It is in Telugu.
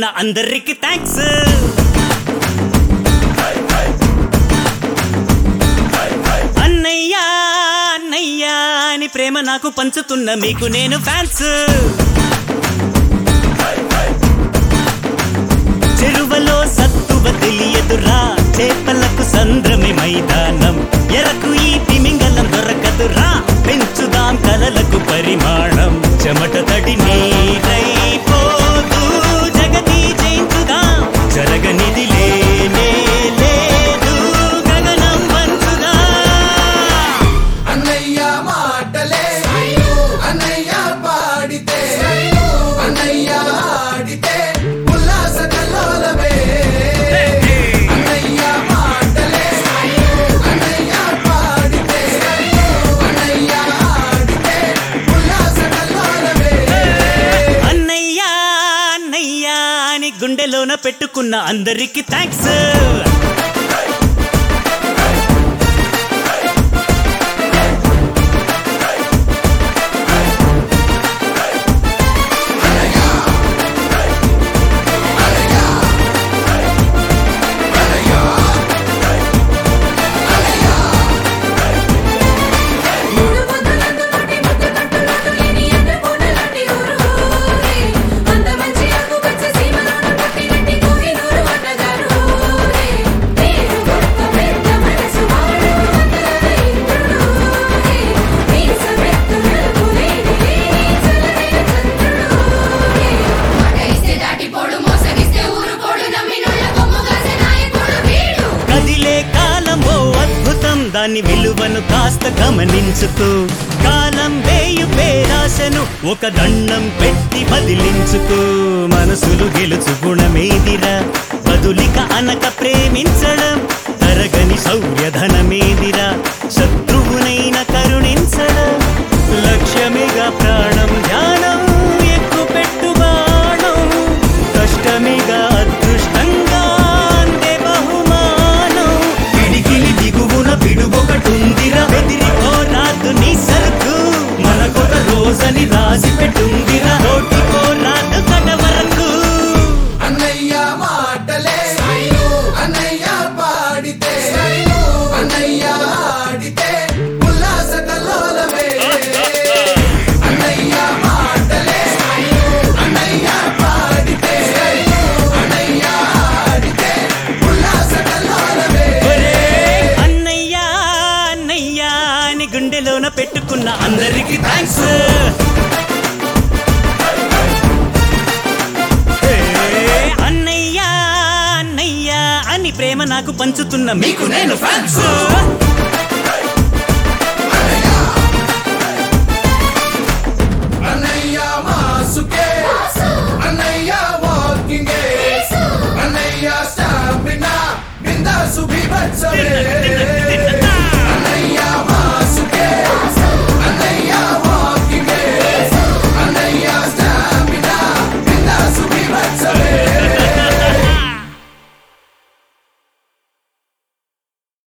అందరికి థ్యాంక్స్ అన్నయ్యా అన్నయ్యా అని ప్రేమ నాకు పంచుతున్న మీకు నేను ఫ్యాన్స్ చెరువలో సత్తువ తెలియదురా చేపలకు సంద్రమే మైదానం ఎరకు ఈ తిమింగలం దొరకదురా పెంచుదాం కలలకు పరిమాణం చెమట తడి నీరైపోదు జగతి జయించుదాం జరగనిది లేనే లేదు గగనం వంచుదా అన్నయ్య మాటలే అన్నయ్య పాడితే అన్నయ్య ఆడితే ఉల్లాస కల్లోలమే అన్నయ్య మాటలే అన్నయ్య పాడితే అన్నయ్య ఆడితే ఉల్లాస కల్లోలమే అన్నయ్యా అన్నయ్యా అని గుండెలోన పెట్టుకున్న అందరికి థ్యాంక్స్ మూడు ముద్దలందు నోటి ముద్దు కట్టులాటు లేని ఎండ పూటలాంటి ఊరు ఊరే. అంత మంచి ఆకుపచ్చ సీమలోన పుట్టినట్టి కోహినూరు అన్నగారు ఊరే. పేరు గొప్ప పెద్ద మనసు వాడు వందల ఇంద్రుడు ఊరే. మీసమెత్తు నలుపు లేని లేని చల్లనైన చంద్రుడు ఊరే. మాట ఇస్తే దాటిపోడు మోసగిస్తే ఊరుకోడు నమ్మినోళ్ళ కొమ్ము కాసే నాయకుడు వీడు కదిలే కాలమో అద్భుతం దాని విలువను కాస్త గమనించుకో కాలం వేయు పేరాశను ఒక దండం పెట్టి బదిలించుకో మనసులు గెలుచు గుణమేదిరా బదులిక అనక ప్రేమించడం తరగని సౌర్యధనమేదిరా శత్రువునైన కరుణించడం లక్ష్యమేగా ప్రాణం ధ్యానం ఎక్కు పెట్టు బాణం కష్టమేగా అదృష్టంగా అందే బహుమానం పిడికిలి దిగువన పిడుగొకటుందిరా బెదిరిపోరాదు నీ సరుకు మనకొక రోజని రాసి పెట్టుందిరా రోటిపోరాదు కడ వరకు అన్నయ్య మాటలే అన్నయ్య పాడితే అన్నయ్య ఆడితే ఉల్లాస కల్లోలమే అన్నయ్య మాటలే అన్నయ్య పాడితే అన్నయ్య ఆడితే ఉల్లాస కల్లోలమే ఒరే అన్నయ్యా అన్నయ్యా అని గుండెలోన పెట్టుకున్న అందరికి థ్యాంక్స్ అన్నయ్యా అన్నయ్యా అని ప్రేమ నాకు పంచుతున్న మీకు నేను ఫ్యాన్స్